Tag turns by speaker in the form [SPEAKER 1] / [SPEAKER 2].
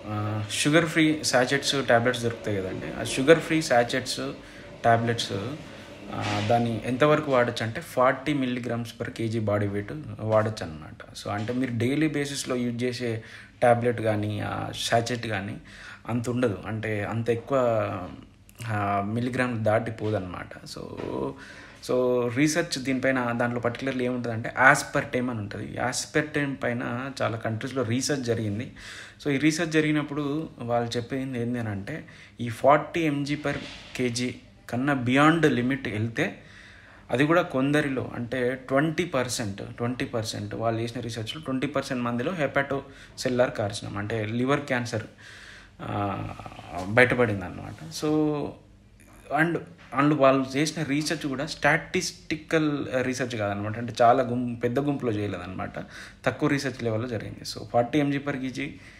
[SPEAKER 1] sugar free sachets tablets దొరుకుతాయి కదండి ఆ షుగర్ ఫ్రీ శాచెట్స్ ట్యాబ్లెట్స్ దాన్ని ఎంతవరకు వాడచ్చు అంటే forty milligrams per KG body weight వాడచ్చు అనమాట సో అంటే మీరు డైలీ బేసిస్లో యూజ్ చేసే ట్యాబ్లెట్ కానీ ఆ శాచెట్ కానీ అంత ఉండదు అంటే అంత ఎక్కువ మిల్లీగ్రామ్ దాటిపోదన్నమాట సో సో రీసెర్చ్ దీనిపైన దాంట్లో పర్టికులర్లీ ఏముంటుందంటే యాస్పర్టేమ్ అని ఉంటుంది యాస్పర్టేమ్ పైన చాలా కంట్రీస్లో రీసెర్చ్ జరిగింది సో ఈ రీసెర్చ్ జరిగినప్పుడు వాళ్ళు చెప్పింది ఏంటి అని అంటే ఈ ఫార్టీ ఎంజీ పర్ కేజీ కన్నా బియాండ్ లిమిట్ వెళ్తే అది కూడా కొందరిలో అంటే ట్వంటీ పర్సెంట్ ట్వంటీ పర్సెంట్ వాళ్ళు చేసిన రీసెర్చ్లో ట్వంటీ పర్సెంట్ మందిలో హెపాటో సెల్లార్ కార్సినం అంటే లివర్ క్యాన్సర్ బయటపడింది అనమాట సో అండ్ అండ్ వాళ్ళు చేసిన రీసెర్చ్ కూడా స్టాటిస్టికల్ రీసెర్చ్ కాదనమాట అంటే చాలా గుం పెద్ద గుంపులో చేయలేదన్నమాట తక్కువ రీసెర్చ్ లెవెల్లో జరిగింది so forty MG per KG